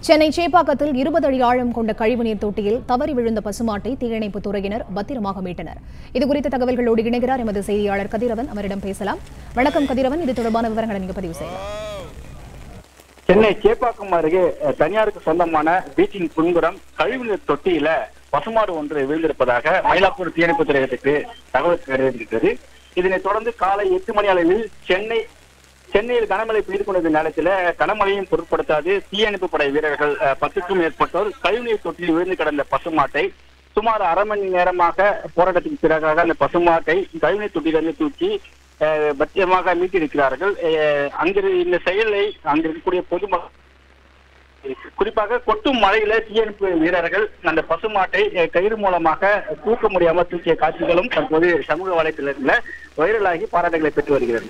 சென்னை சேப்பாக்கத்தில் இருபது அடி ஆழம் கொண்ட கழிவுநீர் தொட்டியில் தவறி விழுந்த பசுமாட்டை தீயணைப்பு துறையினர் பத்திரமாக மீட்டனர் இதுகுறித்த தகவல்களோடு இணைகிறார் எமது செய்தியாளர் கதிரவன் அவரிடம் பேசலாம் வணக்கம் கதிரவன் இது தொடர்பான விவரங்களை நீங்க பதிவு செய்யலாம் சென்னை சேப்பாக்கம் அருகே அஹ், தனியாருக்கு சொந்தமான பீச்சின் பின்புறம் கழிவுநீர் தொட்டியில பசுமாடு ஒன்று விழுந்திருப்பதாக மயிலாப்பூர் தீயணைப்பு துறையத்துக்கு தகவல் கிடைத்திருக்கிறது இதனைத் தொடர்ந்து காலை எட்டு மணி அளவில் சென்னை சென்னையில் கனமழை பெய்து கொண்டிருந்த நேரத்தில் கனமழையும் பொருட்படுத்தாது தீயணைப்பு படை வீரர்கள் அஹ், பத்துக்கும் மேற்பட்டோர் கழிவுநீர் தொட்டியில் விழுந்து கிடந்த பசுமாட்டை சுமார் அரை மணி நேரமாக போராட்டத்துக்கு பிறகாக அந்த பசுமாட்டை கழிவுநீர் தொட்டியிலிருந்து தூக்கி அஹ், பத்திரமாக மீட்டிருக்கிறார்கள் அஹ், அங்கிரு இந்த செயலை அங்கு இருக்கக்கூடிய பொதுமக்கள் குறிப்பாக கொட்டும் மழையில தீயணைப்பு வீரர்கள் அந்த பசுமாட்டை அஹ், கயிறு மூலமாக தூக்க முடியாம தூக்கிய காட்சிகளும் தற்போது சமூக வலைத்தளத்துல வைரலாகி பாராட்டுகளை பெற்று வருகிறது